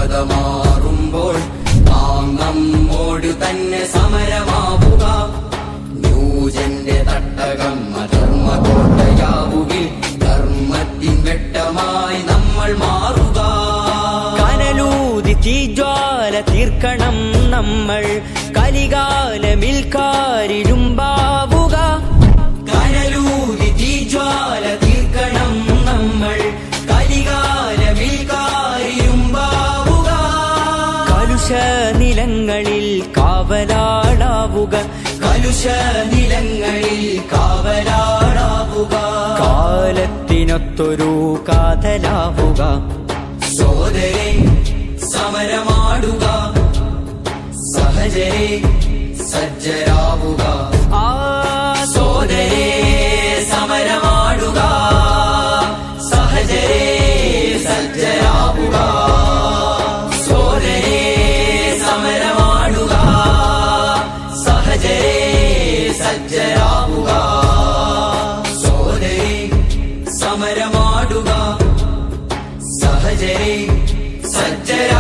പർവ്വതമാറുമ്പോൾ നാം നമ്മോട് തന്നെ സമരമാവുക ന്യൂജന്റെ തട്ടകം അധർമ്മ കോട്ടയാവുകിൽ ധർമ്മത്തിൻ വെട്ടമായി നമ്മൾ മാറുക കനലൂതി തീജ്വാല തീർക്കണം നമ്മൾ കലികാലമിൽക്കാരിരുമ്പാവുക കനലൂതി തീജ്വാല തീർക്കണം നമ്മൾ കലികാലമിൽ കാരിയുമ്പാവുക കലുഷ നിലങ്ങളിൽ കാവലാടാവുക കലുഷ നിലങ്ങളിൽ കാവലാടാവുക കാലത്തിനൊത്തൊരു കാതലാവുക സോദരെ സമരമാടുക സഹജരെ സജ്ജരാവുക ആ സോദരെ സമരമാടുക സഹജരെ സജ്ജരാവുക സോദരെ സമരമാടുക സഹജരെ സജ്ജരാവുക സോദരെ സമരമാടുക സഹജരെ സജ്ജരാവുക